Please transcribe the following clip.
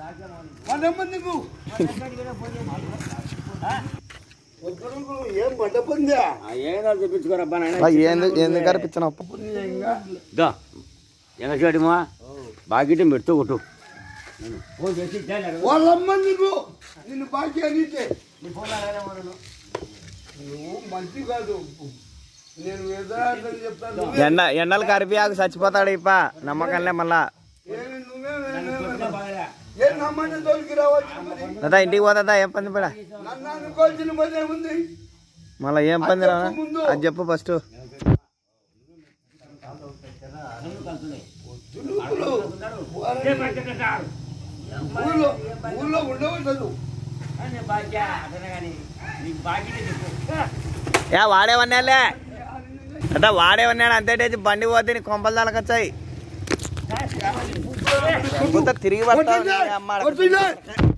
మండపం నీకు ఏం మండపందా ఏదో చెప్పించుకోరబ్బా ఆ, ఏంది ఎందుకు కనిపించిన దా ఎంత చేయడమా బాకీటే పెడుతూ కొట్టు ఫోన్ చేసి ఇచ్చాను అక్కడ. వాళ్ళమ్మ నీకు నిన్ను బాకీ అనితే నువ్వు మంచి కాదు నేను వేదాంతం చెప్తాను ఎండ ఎండలు కరిపియాకు చచ్చిపోతాడు ఇప్ప నమ్మకంలే మళ్ళా ఏమి నువ్వే ఏ నమ్మని తోలికి రావచ్చు మరి దాదా ఇంటికి పోదా ఏం పని పడా నన్ను అనుకోవాల్సిన పని ఏముంది మళ్ళా ఏం పని రా అది చెప్పు ఫస్ట్ తులుపులు ఊళ్ళో ఊళ్ళో ఉండవద్దు ఏ వాడేవన్నాలే అదా వాడేవన్నాడు అంతేటేసి బండి పోతే నీ కొంపలు తలకొచ్చాయి తిరిగి పడతావు నీ అమ్మ. కొట్టిందే